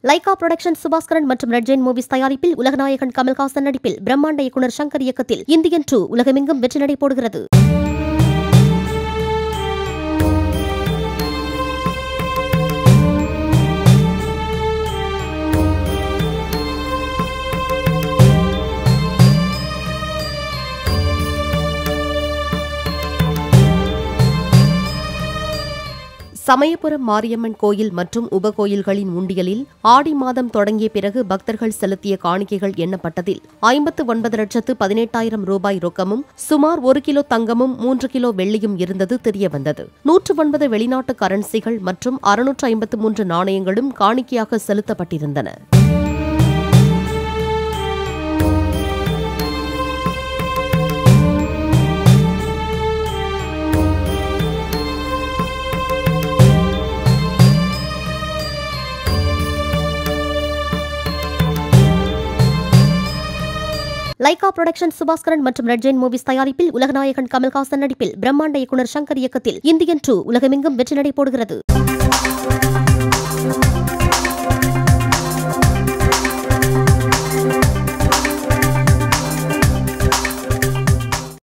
Lyca production Subaskaran மற்றும் red Jain movies தயாரிப்பில் உலகநாயகன் கமல்ஹாசன் நடிப்பில் பிரம்மாண்ட இயக்குனர் சங்கர் இயக்கத்தில் இந்தியன் டூ உலகமெங்கும் வெற்றி நடை போடுகிறது சமயபுரம் மாரியம்மன் கோயில் மற்றும் உபகோயில்களின் உண்டியலில் ஆடி மாதம் தொடங்கிய பிறகு பக்தர்கள் செலுத்திய காணிக்கைகள் எண்ணப்பட்டதில் ஐம்பத்து ஒன்பது லட்சத்து பதினெட்டாயிரம் ரூபாய் ரொக்கமும் சுமார் ஒரு கிலோ தங்கமும் மூன்று கிலோ வெள்ளியும் இருந்தது தெரியவந்தது நூற்று ஒன்பது வெளிநாட்டு கரன்சிகள் மற்றும் அறுநூற்று ஐம்பத்து மூன்று நாணயங்களும் காணிக்கையாக செலுத்தப்பட்டிருந்தன லைகா புரொடக்ஷன் சுபாஸ்கரன் மற்றும் ரெட் ஜெயின் மூவிஸ் தயாரிப்பில் உலகநாயகன் கமல்ஹாசன் நடிப்பில் பிரம்மாண்ட இயக்குனர் சங்கர் இயக்கத்தில் இந்தியன் டூ உலகமெங்கும் வெற்றி நடை போடுகிறது